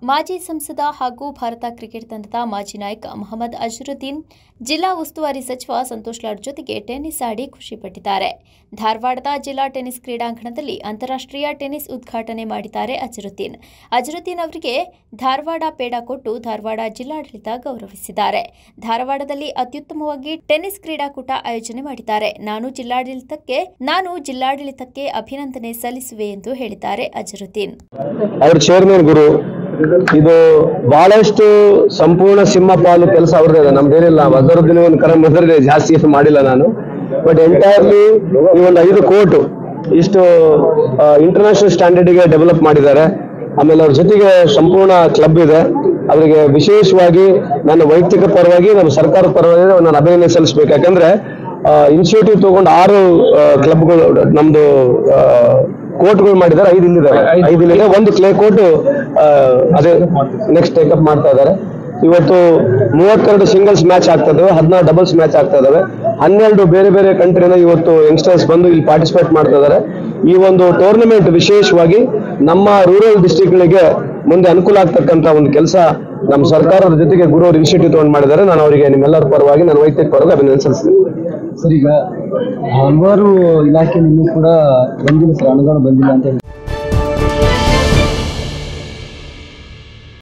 ಮಾಜಿ ಸಂಸದ ಹಾಗೂ ಭಾರತ ಕ್ರಿಕೆಟ್ ತಂಡದ ಮಾಜಿ ನಾಯಕ ಮೊಹಮ್ಮದ್ ಅಜರುದ್ದೀನ್ ಜಿಲ್ಲಾ ಉಸ್ತುವಾರಿ ಸಚಿವ ಸಂತೋಷ್ ಲಾಡ್ ಜೊತೆಗೆ ಟೆನ್ನಿಸ್ ಆಡಿ ಖುಷಿಪಟ್ಟಿದ್ದಾರೆ ಧಾರವಾಡದ ಜಿಲ್ಲಾ ಟೆನ್ನಿಸ್ ಕ್ರೀಡಾಂಗಣದಲ್ಲಿ ಅಂತಾರಾಷ್ಟ್ರೀಯ ಟೆನ್ನಿಸ್ ಉದ್ಘಾಟನೆ ಮಾಡಿದ್ದಾರೆ ಅಜರುದ್ದೀನ್ ಅಜರುದ್ದೀನ್ ಅವರಿಗೆ ಧಾರವಾಡ ಪೇಡ ಕೊಟ್ಟು ಧಾರವಾಡ ಜಿಲ್ಲಾಡಳಿತ ಗೌರವಿಸಿದ್ದಾರೆ ಧಾರವಾಡದಲ್ಲಿ ಅತ್ಯುತ್ತಮವಾಗಿ ಟೆನ್ನಿಸ್ ಕ್ರೀಡಾಕೂಟ ಆಯೋಜನೆ ಮಾಡಿದ್ದಾರೆ ನಾನು ಜಿಲ್ಲಾಡಳಿತಕ್ಕೆ ನಾನು ಜಿಲ್ಲಾಡಳಿತಕ್ಕೆ ಅಭಿನಂದನೆ ಸಲ್ಲಿಸುವೆ ಎಂದು ಹೇಳಿದ್ದಾರೆ ಅಜರುದ್ದೀನ್ ಅವ್ರ ಚೇರ್ಮನ್ ಗುರು ಇದು ಬಹಳಷ್ಟು ಸಂಪೂರ್ಣ ಸಿಂಹ ಪಾಲು ಕೆಲಸ ಅವ್ರದ್ದು ಇದೆ ನಮ್ದೇನಿಲ್ಲ ಮದರದಿನ ಒಂದು ಕರ ಮದರದೆ ಜಾಸ್ತಿ ಏನು ಮಾಡಿಲ್ಲ ನಾನು ಬಟ್ ಎಂಟೈರ್ಲಿ ಈ ಒಂದು ಐದು ಕೋಟು ಇಷ್ಟು ಇಂಟರ್ನ್ಯಾಷನಲ್ ಸ್ಟ್ಯಾಂಡರ್ಡ್ಗೆ ಡೆವಲಪ್ ಮಾಡಿದ್ದಾರೆ ಆಮೇಲೆ ಅವ್ರ ಜೊತೆಗೆ ಸಂಪೂರ್ಣ ಕ್ಲಬ್ ಇದೆ ಅವರಿಗೆ ವಿಶೇಷವಾಗಿ ನನ್ನ ವೈಯಕ್ತಿಕ ಪರವಾಗಿ ನಮ್ಮ ಸರ್ಕಾರದ ಪರವಾಗಿ ನಾನು ಅಭಿನಂದನೆ ಸಲ್ಲಿಸಬೇಕು ಯಾಕಂದ್ರೆ ಇನಿಷಿಯೇಟಿವ್ ತಗೊಂಡು ಆರು ಕ್ಲಬ್ಗಳು ನಮ್ದು ಕೋರ್ಟ್ಗಳು ಮಾಡಿದ್ದಾರೆ ಐದು ಇಲ್ಲಿದ್ದಾರೆ ಐದು ಇಲ್ಲಿದೆ ಒಂದು ಕ್ಲೇ ಕೋರ್ಟ್ ಅದೇ ನೆಕ್ಸ್ಟ್ ಟೇಕಪ್ ಮಾಡ್ತಾ ಇದ್ದಾರೆ ಇವತ್ತು ಮೂವತ್ತೆರಡು ಸಿಂಗಲ್ಸ್ ಮ್ಯಾಚ್ ಆಗ್ತಾ ಇದಾವೆ ಹದಿನಾರು ಡಬಲ್ಸ್ ಮ್ಯಾಚ್ ಆಗ್ತಾ ಇದಾವೆ ಹನ್ನೆರಡು ಬೇರೆ ಬೇರೆ ಕಂಟ್ರಿನ ಇವತ್ತು ಯಂಗ್ಸ್ಟರ್ಸ್ ಬಂದು ಇಲ್ಲಿ ಪಾರ್ಟಿಸಿಪೇಟ್ ಮಾಡ್ತಾ ಇದ್ದಾರೆ ಈ ಒಂದು ಟೂರ್ನಮೆಂಟ್ ವಿಶೇಷವಾಗಿ ನಮ್ಮ ರೂರಲ್ ಡಿಸ್ಟಿಕ್ಗಳಿಗೆ ಮುಂದೆ ಅನುಕೂಲ ಆಗ್ತಕ್ಕಂತ ಒಂದು ಕೆಲಸ ನಮ್ಮ ಸರ್ಕಾರದ ಜೊತೆಗೆ ಗುರು ಅವರು ಇನಿಷಿಯೇಟಿವ್ ತಗೊಂಡು ಮಾಡಿದ್ದಾರೆ ನಾನು ಅವರಿಗೆ ನಿಮ್ಮೆಲ್ಲರ ಪರವಾಗಿ ನನ್ನ ವೈಯಕ್ತಿಕ ಪರವಾಗಿ ಅಭಿನಂದನೆ ಸಲ್ಲಿಸ್ತೀನಿ ಸರ್ ಈಗ ಹಲವಾರು ಇಲಾಖೆ ನಿನ್ನೂ ಕೂಡ ಬಂದಿಲ್ಲ ಸರ್ ಅನುದಾನ ಬಂದಿಲ್ಲ ಅಂತ ಹೇಳಿ